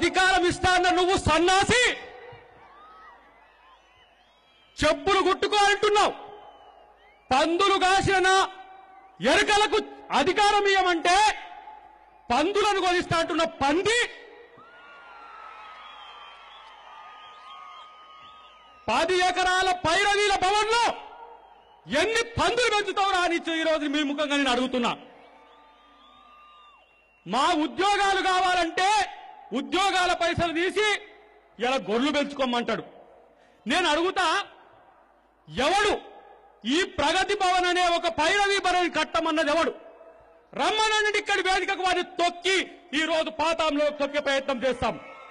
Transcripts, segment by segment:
అధికారం ఇస్తాన్న నువ్వు సన్నాసి చెప్పులు గుట్టుకో అంటున్నావు పందులు కాసిన ఎరకలకు అధికారం ఇవ్వమంటే పందులను కొనిస్తా అంటున్న పంది పది ఎకరాల పైరవీల భవన్లో ఎన్ని పందులు పెంచుతావు రానిచ్చు ఈ రోజు మీ ముఖంగా నేను అడుగుతున్నా మా ఉద్యోగాలు కావాలంటే ఉద్యోగాల పైసలు తీసి ఇలా గొర్రెలు పెంచుకోమంటాడు నేను అడుగుతా ఎవడు ఈ ప్రగతి భవన్ అనే ఒక పైరవి భవన్ కట్టమన్నది ఎవడు రమ్మనండి ఇక్కడి వేదికకు వారిని తొక్కి ఈ రోజు పాతాంలో తొక్కే ప్రయత్నం చేస్తాం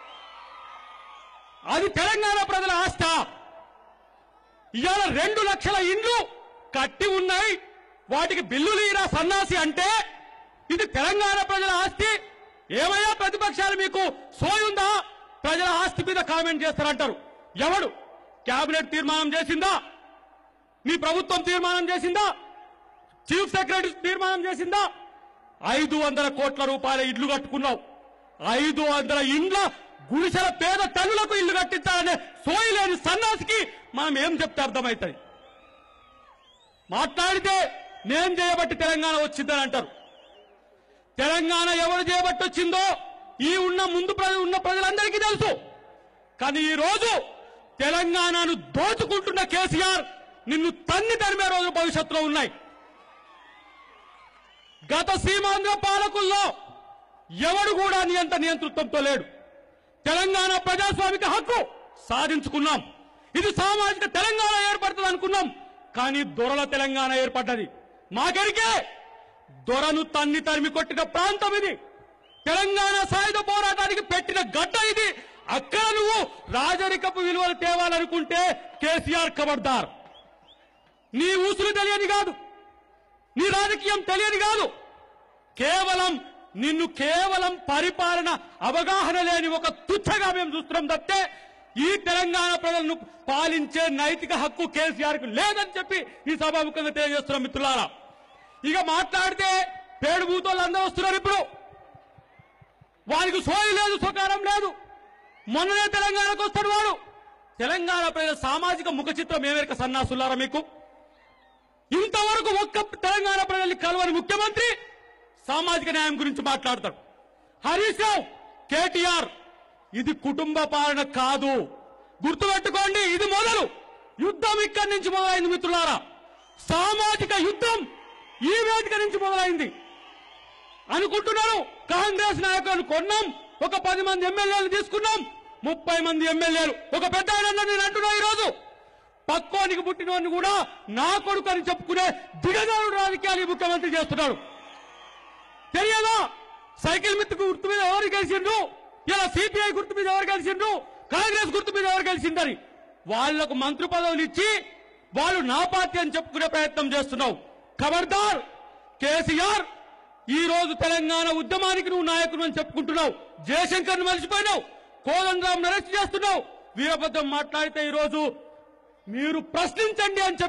అది తెలంగాణ ప్రజల ఆస్థ ఇవాళ రెండు లక్షల ఇండ్లు కట్టి ఉన్నాయి వాటికి బిల్లులు ఈరా సన్నాసి అంటే ఇది తెలంగాణ ప్రజల ఆస్తి ఏమయ్యా ప్రతిపక్షాలు మీకు సోయుందా ప్రజల ఆస్తి మీద కామెంట్ చేస్తారంటారు ఎవడు కేబినెట్ తీర్మానం చేసిందా మీ ప్రభుత్వం తీర్మానం చేసిందా చీఫ్ సెక్రటరీ తీర్మానం చేసిందా ఐదు వందల కోట్ల రూపాయల ఇల్లు కట్టుకున్నావు ఐదు వందల ఇండ్ల గుడిసెల పేద తల్లులకు ఇల్లు కట్టించాలనే సోయి లేని సన్నాసికి మనం ఏం చెప్తే అర్థమవుతుంది మాట్లాడితే నేను చేయబట్టి తెలంగాణ వచ్చిందని అంటారు తెలంగాణ ఎవరు చేయబట్టి వచ్చిందో ఈ ఉన్న ముందు ప్ర- ఉన్న ప్రజలందరికీ తెలుసు కానీ ఈ రోజు తెలంగాణను దోచుకుంటున్న కేసీఆర్ నిన్ను తన్ని తరిమే రోజు భవిష్యత్తులో ఉన్నాయి గత సీమాంధ్ర పాలకుల్లో ఎవడు కూడా నియంత నియంతృత్వంతో లేడు తెలంగాణ ప్రజాస్వామిక హక్కు సాధించుకున్నాం ఇది సామాజిక తెలంగాణ ఏర్పడుతుంది అనుకున్నాం కానీ దొరల తెలంగాణ ఏర్పడ్డది మాకెరికే దొరను తన్ని తరిమి కొట్టిన ప్రాంతం ఇది తెలంగాణ సాయుధ పోరాటానికి పెట్టిన గడ్డ ఇది అక్కడ నువ్వు రాజరికపు విలువలు తేవాలనుకుంటే కేసీఆర్ ఖబర్దార్ నీ ఊసులు తెలియని కాదు నీ రాజకీయం తెలియని కాదు కేవలం నిన్ను కేవలం పరిపాలన అవగాహన లేని ఒక తుచ్చగా మేము చూస్తున్నాం తప్పితే ఈ తెలంగాణ ప్రజలను పాలించే నైతిక హక్కు కేసీఆర్ కు లేదని చెప్పి ఈ సభాముఖంగా తెలియజేస్తున్నాం మిత్రులారా ఇక మాట్లాడితే పేడు భూతోళ్ళు అందరూ వస్తున్నారు ఇప్పుడు వారికి సోయి లేదు సుకారం లేదు మొన్ననే తెలంగాణకు వస్తాడు వాడు తెలంగాణ ప్రజల సామాజిక ముఖ చిత్రం ఏమేరక సన్నాసులారా మీకు ఇంతవరకు ఒక్క తెలంగాణ ప్రజల్ని కలవని ముఖ్యమంత్రి సామాజిక న్యాయం గురించి మాట్లాడతాడు హరీష్ రావు కేటీఆర్ ఇది కుటుంబ పాలన కాదు గుర్తుపెట్టుకోండి ఇది మొదలు యుద్ధం ఇక్కడి నుంచి మొదలైంది మిత్రులారా సామాజిక యుద్ధం ఈ వేదిక నుంచి మొదలైంది అనుకుంటున్నారు కాంగ్రెస్ నాయకులను కొన్నాం ఒక పది మంది ఎమ్మెల్యేలు తీసుకున్నాం ముప్పై మంది ఎమ్మెల్యేలు ఒక పెద్ద ఆయన అన్నాడు, నేను అంటున్నా ఈ రోజు పక్కోనికి పుట్టినోడిని కూడా నా కొడుకు అని చెప్పుకునే దిగజారుడు రాజకీయాలు ఈ ముఖ్యమంత్రి చేస్తున్నాడు తెలియదా సైకిల్ మిత్తు గుర్తు మీద ఎవరు గెలిచిండ్రు ఇలా సిపిఐ గుర్తు మీద ఎవరు గెలిచిండ్రు కాంగ్రెస్ గుర్తు మీద ఎవరు గెలిచిందని వాళ్లకు మంత్రి పదవులు ఇచ్చి వాళ్ళు నా పార్టీ అని చెప్పుకునే ప్రయత్నం చేస్తున్నావు ఖబర్దార్ కేసీఆర్ ఈ రోజు తెలంగాణ ఉద్యమానికి నువ్వు నాయకుడు అని చెప్పుకుంటున్నావు జయశంకర్ మర్చిపోయినావు కోదండరాం అరెస్ట్ చేస్తున్నావు వీరభద్రం మాట్లాడితే ఈ రోజు మీరు ప్రశ్నించండి అని చెప్పి